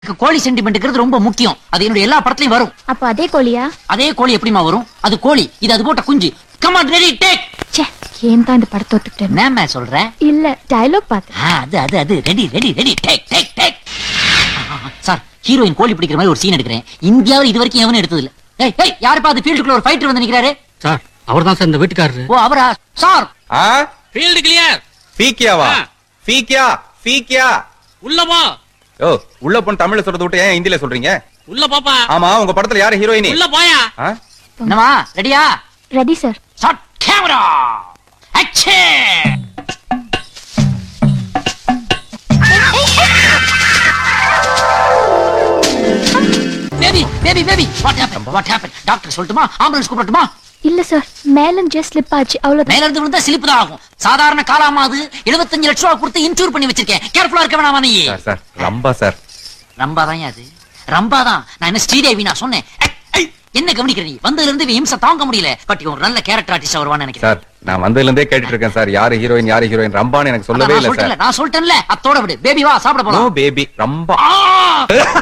எனக்கு கோழி சென்டிமெண்ட்ங்கிறது ரொம்ப முக்கியம் அது என்னுடைய எல்லா படத்துலயும் வரும் அப்ப அதே கோழியா அதே கோழி எப்படிமா வரும் அது கோழி இது அது போட்ட குஞ்சு கமான் ரெடி டேக் ச்சே ஏன் தான் இந்த படத்தை ஒத்துக்கிட்டேன் என்னம்மா சொல்ற இல்ல டயலாக் பார்த்தேன் ஆ, அது அது அது ready ready ready take take take sir heroine கோழி பிடிக்கிற மாதிரி ஒரு சீன் எடுக்கிறேன் இந்தியாவில் இது வரைக்கும் எவனும் எடுத்தது இல்ல ஏய் ஏய் யாருப்பா அது ஃபீல்டுக்குள்ள ஒரு ஃபைட்டர் வந்து நிக்கிறாரு சார் அவர் தான் சார் இந்த வீட்டுக்காரரு ஓ அவரா சார் ஆ ஃபீல்டு கிளியர் ஃபீக்கியாவா ஆ. ஃபீக்கியா ஃபீக்கியா உள்ள போ ஓ உள்ள பொண்ணு தமிழ்ல சொல்றத விட்டு ஏன் ஹிந்தில சொல்றீங்க உள்ள போப்பா ஆமா உங்க படத்துல யாரு ஹீரோயினி உள்ள போயா ஆ? என்னமா ரெடியா ready sir shot camera action baby baby baby what happen what happen doctor சொல்லட்டுமா ஆம்புலன்ஸ் கூப்பிடட்டுமா இல்ல சார் மேல ஜஸ்ட் ஸ்லிப் ஆச்சு அவ்வளவுதான் மேல இருந்து விழுந்தா சிலிப்பு தான் ஆகும் சாதாரண காலாமா அது 75 லட்சம் ரூபா கொடுத்து இன்சூர் பண்ணி வச்சிருக்கேன் கேர்ஃபுல்லா இருக்க வேணாமா நீ sir sir Rambha sir Rambha தான் அது ரம்பா தான் நான் என்ன ஸ்ரீதேவி நான் சொன்னேன் ஏய், ஏய், என்ன கவனிக்கிற நீ வந்ததுல இருந்து இவன் இம்சை தாங்க முடியல பட் இவன் ஒரு நல்ல கேரக்டர் ஆர்டிஸ்ட் வருவான்னு நினைக்கிறேன் சார் நான் வந்ததுல இருந்தே கேட்டுட்டு இருக்கேன் சார் யாரு ஹீரோயின் யாரு ஹீரோயின் ரம்பான்னு எனக்கு அதான் சொல்லவே நான் இல்ல சொல்லிட்டேன்ல சார் நான் சொல்லிட்டேன்ல அத்தோட விடு பேபி வா சாப்பிட நோ போலாம் பேபி ரம்பா ஆ!